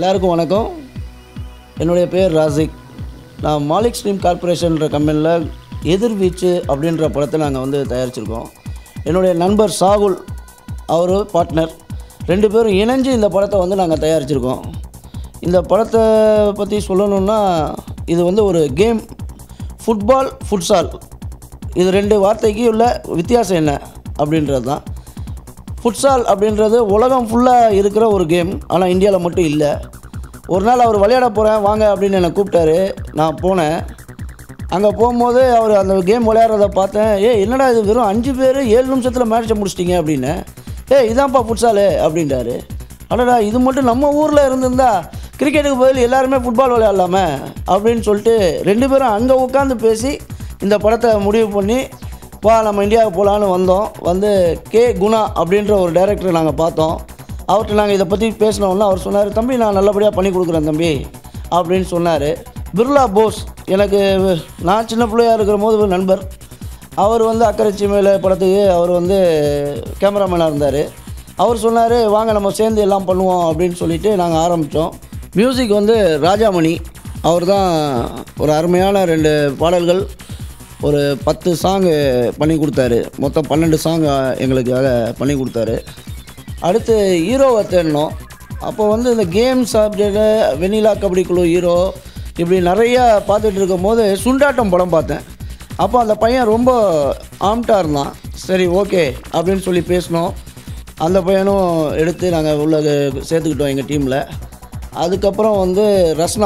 எல்லாருக்கும் வணக்கம் என்னுடைய பேர் ராசிக் நான் மாலிக் ஸ்ட்ரீம் கார்ப்பரேஷன்ற கம்பெனியில் எதிர்வீச்சு அப்படின்ற படத்தை நாங்கள் வந்து தயாரிச்சிருக்கோம் என்னுடைய நண்பர் சாகுல் அவர் பார்ட்னர் ரெண்டு பேரும் இணைஞ்சு இந்த படத்தை வந்து நாங்கள் தயாரிச்சிருக்கோம் இந்த படத்தை பற்றி சொல்லணுன்னா இது வந்து ஒரு கேம் ஃபுட்பால் ஃபுட்சால் இது ரெண்டு வார்த்தைக்கு உள்ள வித்தியாசம் என்ன அப்படின்றது தான் ஃபுட்சால் அப்படின்றது உலகம் ஃபுல்லாக இருக்கிற ஒரு கேம் ஆனால் இந்தியாவில் மட்டும் இல்லை ஒரு நாள் அவர் விளையாட போகிறேன் வாங்க அப்படின்னு என்னை கூப்பிட்டாரு நான் போனேன் அங்கே போகும்போது அவர் அந்த கேம் விளையாடுறத பார்த்தேன் ஏ என்னடா இது வெறும் அஞ்சு பேர் ஏழு நிமிஷத்தில் மேட்ச்சை முடிச்சிட்டிங்க அப்படின்னு ஏ இதான்ப்பா ஃபுட்சாலு அப்படின்றாரு அடடா இது மட்டும் நம்ம ஊரில் இருந்திருந்தா கிரிக்கெட்டுக்கு பதில் எல்லாருமே ஃபுட்பால் விளையாடலாமே அப்படின்னு சொல்லிட்டு ரெண்டு பேரும் அங்கே உட்காந்து பேசி இந்த படத்தை முடிவு பண்ணி வா நம்ம இந்தியாவுக்கு போகலான்னு வந்தோம் வந்து கே குணா அப்படின்ற ஒரு டைரக்டரை நாங்கள் பார்த்தோம் அவர்கிட்ட நாங்கள் இதை பற்றி பேசினோன்னா அவர் சொன்னார் தம்பி நான் நல்லபடியாக பண்ணி கொடுக்குறேன் தம்பி அப்படின்னு சொன்னார் பிர்லா போஸ் எனக்கு நான் சின்ன பிள்ளையா இருக்கிற போது ஒரு நண்பர் அவர் வந்து அக்கறைச்சி மேலே படத்துக்கு அவர் வந்து கேமராமேனாக இருந்தார் அவர் சொன்னார் வாங்க நம்ம சேர்ந்து எல்லாம் பண்ணுவோம் அப்படின்னு சொல்லிட்டு நாங்கள் ஆரம்பித்தோம் மியூசிக் வந்து ராஜாமணி அவர் தான் ஒரு அருமையான ரெண்டு பாடல்கள் ஒரு பத்து சாங்கு பண்ணி கொடுத்தாரு மொத்தம் பன்னெண்டு சாங் எங்களுக்காக பண்ணி கொடுத்தாரு அடுத்து ஹீரோவை தேடினோம் அப்போ வந்து இந்த கேம் சப்ஜெக்டு வெண்ணிலா கபடி குழு ஹீரோ இப்படி நிறையா பார்த்துட்டு இருக்கும் போது சுண்டாட்டம் படம் பார்த்தேன் அப்போ அந்த பையன் ரொம்ப ஆம்ட்டாக இருந்தான் சரி ஓகே அப்படின்னு சொல்லி பேசினோம் அந்த பையனும் எடுத்து நாங்கள் உள்ள சேர்த்துக்கிட்டோம் எங்கள் டீமில் அதுக்கப்புறம் வந்து ரஸ்னா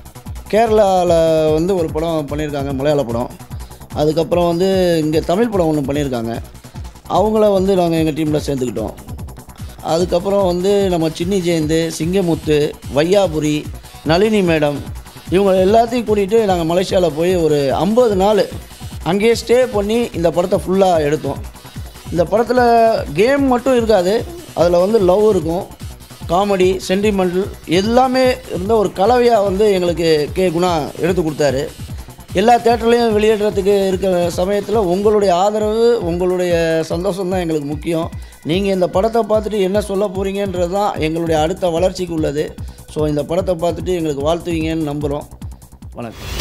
கேரளாவில் வந்து ஒரு படம் பண்ணியிருக்காங்க மலையாள படம் அதுக்கப்புறம் வந்து இங்கே தமிழ் படம் ஒன்று பண்ணியிருக்காங்க அவங்கள வந்து நாங்கள் எங்கள் டீமில் சேர்த்துக்கிட்டோம் அதுக்கப்புறம் வந்து நம்ம சின்னி ஜெயந்து சிங்கமுத்து வையாபுரி நளினி மேடம் இவங்க எல்லாத்தையும் கூட்டிகிட்டு நாங்கள் மலேசியாவில் போய் ஒரு ஐம்பது நாள் அங்கேயே ஸ்டே பண்ணி இந்த படத்தை ஃபுல்லாக எடுத்தோம் இந்த படத்தில் கேம் மட்டும் இருக்காது அதில் வந்து லவ் இருக்கும் காமெடி சென்டிமெண்டல் எல்லாமே இருந்த ஒரு கலவையாக வந்து எங்களுக்கு கே குணா எடுத்து கொடுத்தாரு எல்லா தேட்டர்லையும் வெளியிடுறதுக்கு இருக்கிற சமயத்தில் உங்களுடைய ஆதரவு உங்களுடைய சந்தோஷம் தான் எங்களுக்கு முக்கியம் நீங்கள் இந்த படத்தை பார்த்துட்டு என்ன சொல்ல போகிறீங்கன்றது தான் எங்களுடைய அடுத்த வளர்ச்சிக்கு உள்ளது ஸோ இந்த படத்தை பார்த்துட்டு எங்களுக்கு வாழ்த்துவீங்கன்னு நம்புகிறோம் வணக்கம்